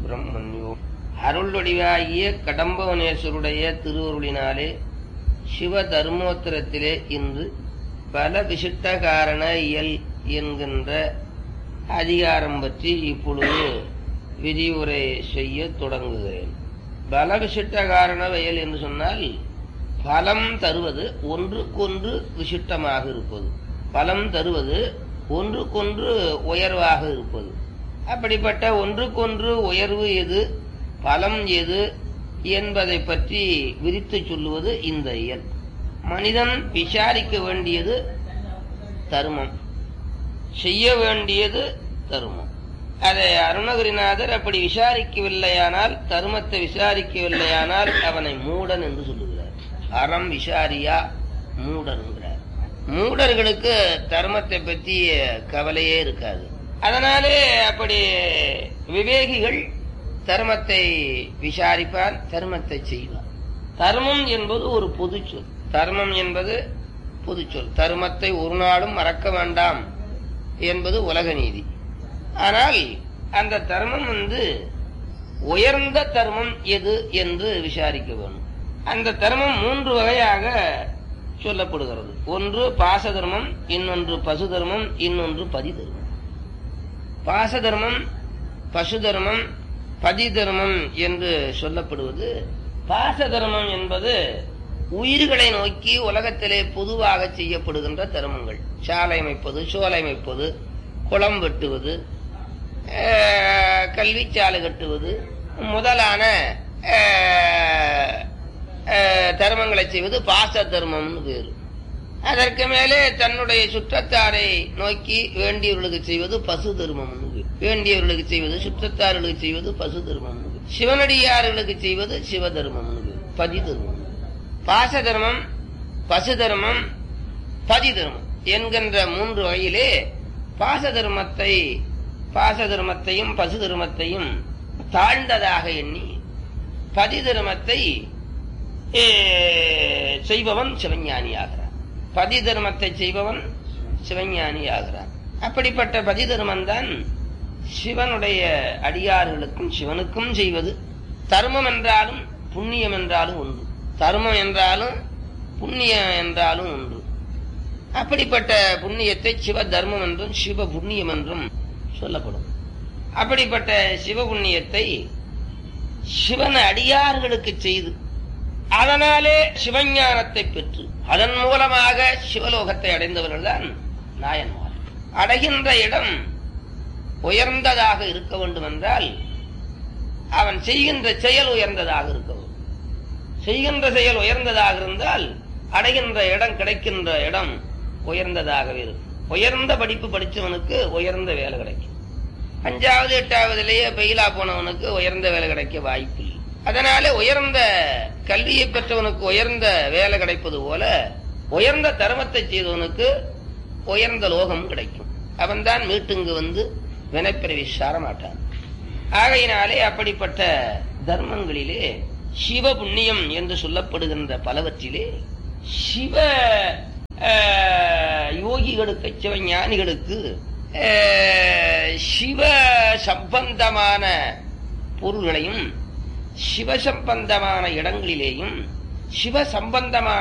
பிரம்மண்யோ அருள்வடிவாகிய கடம்பவனேஸ்வருடைய திருவருளினாலே சிவ தர்மோத்தரத்திலே இன்று பல விசிட்ட காரண இயல் என்கின்ற அதிகாரம் பற்றி இப்பொழுது விரிவுரை செய்ய தொடங்குகிறேன் பல விசிட்ட காரண வயல் என்று சொன்னால் பலம் தருவது ஒன்றுக்கொன்று விசிட்டமாக இருப்பது பலம் தருவது ஒன்றுக்கொன்று உயர்வாக இருப்பது அப்படிப்பட்ட ஒன்றுக்கொன்று உயர்வு எது பலம் எது என்பதை பற்றி விரித்து சொல்லுவது இந்த இயல் மனிதன் விசாரிக்க வேண்டியது தர்மம் செய்ய வேண்டியது தர்மம் அதை அருணகிரிநாதர் அப்படி விசாரிக்கவில்லையானால் தர்மத்தை விசாரிக்கவில்லையானால் அவனை மூடன் என்று சொல்லுகிறார் அறம் விசாரியா மூடன் என்கிறார் மூடர்களுக்கு தர்மத்தை பற்றி கவலையே இருக்காது அதனாலே அப்படி விவேகிகள் தர்மத்தை விசாரிப்பான் தர்மத்தை செய்வான் தர்மம் என்பது ஒரு பொது சொல் தர்மம் என்பது பொது சொல் தர்மத்தை ஒரு நாளும் மறக்க வேண்டாம் என்பது உலக நீதி ஆனால் அந்த தர்மம் வந்து உயர்ந்த தர்மம் எது என்று விசாரிக்க வேண்டும் அந்த தர்மம் மூன்று வகையாக சொல்லப்படுகிறது ஒன்று பாச தர்மம் இன்னொன்று பசு தர்மம் இன்னொன்று பதி தர்மம் பாச தர்மம் பசு தர்மம் பதி தர்மம் என்று சொல்லப்படுவது பாச தர்மம் என்பது உயிர்களை நோக்கி உலகத்திலே பொதுவாக செய்யப்படுகின்ற தர்மங்கள் சாலை அமைப்பது சோலை அமைப்பது குளம் வெட்டுவது கல்வி சாலை கட்டுவது முதலான தர்மங்களை செய்வது பாச தர்மம்னு பேரு அதற்கு மேலே தன்னுடைய சுற்றத்தாரை நோக்கி வேண்டியவர்களுக்கு செய்வது பசு தர்மம்னு வேண்டியவர்களுக்கு செய்வது சுற்றத்தார்களுக்கு செய்வது பசு தர்மம் சிவனடியார்களுக்கு செய்வது சிவ தர்மம் பதி தர்மம் பாச தர்மம் பசு தர்மம் பதி தர்மம் என்கின்ற மூன்று வகையிலே பாச தர்மத்தை பாச தர்மத்தையும் பசு தர்மத்தையும் தாழ்ந்ததாக எண்ணி பதி தர்மத்தை செய்பவன் சிவஞானி ஆகிறான் பதி தர்மத்தை செய்பவன் சிவஞானி ஆகிறான் அப்படிப்பட்ட பதி தர்மம் தான் சிவனுடைய அடியார்களுக்கும் சிவனுக்கும் செய்வது தர்மம் என்றாலும் புண்ணியம் என்றாலும் ஒன்று தர்மம் என்றாலும் புண்ணியம் என்றாலும் ஒன்று அப்படிப்பட்ட புண்ணியத்தை சிவ தர்மம் என்றும் சிவ புண்ணியம் என்றும் சொல்லப்படும் அப்படிப்பட்ட சிவ புண்ணியத்தை சிவன் அடியார்களுக்கு செய்து அதனாலே சிவஞானத்தை பெற்று அதன் மூலமாக சிவலோகத்தை அடைந்தவர்கள் தான் நாயன்மார் அடைகின்ற இடம் உயர்ந்ததாக இருக்க வேண்டும் என்றால் அவன் செய்கின்ற செயல் உயர்ந்ததாக இருக்க வேண்டும் செய்கின்ற செயல் உயர்ந்ததாக இருந்தால் அடைகின்ற இடம் கிடைக்கின்ற இடம் உயர்ந்ததாகவே இருக்கும் உயர்ந்த படிப்பு படிச்சவனுக்கு உயர்ந்த வேலை கிடைக்கும் அஞ்சாவது எட்டாவதுலேயே பெயிலா போனவனுக்கு உயர்ந்த வேலை கிடைக்க வாய்ப்பு இல்லை அதனால உயர்ந்த கல்வியை பெற்றவனுக்கு உயர்ந்த வேலை கிடைப்பது போல உயர்ந்த தர்மத்தை செய்தவனுக்கு உயர்ந்த லோகம் கிடைக்கும் அவன்தான் மீட்டுங்கு வந்து வினைப்பிறவி சாரமாட்டான் ஆகையினாலே அப்படிப்பட்ட தர்மங்களிலே சிவ புண்ணியம் என்று சொல்லப்படுகின்ற பலவற்றிலே சிவ யோகிகளுக்கு சிவ ஞானிகளுக்கு சிவ சம்பந்தமான பொருள்களையும் சிவ சம்பந்தமான இடங்களிலேயும் சிவ சம்பந்தமான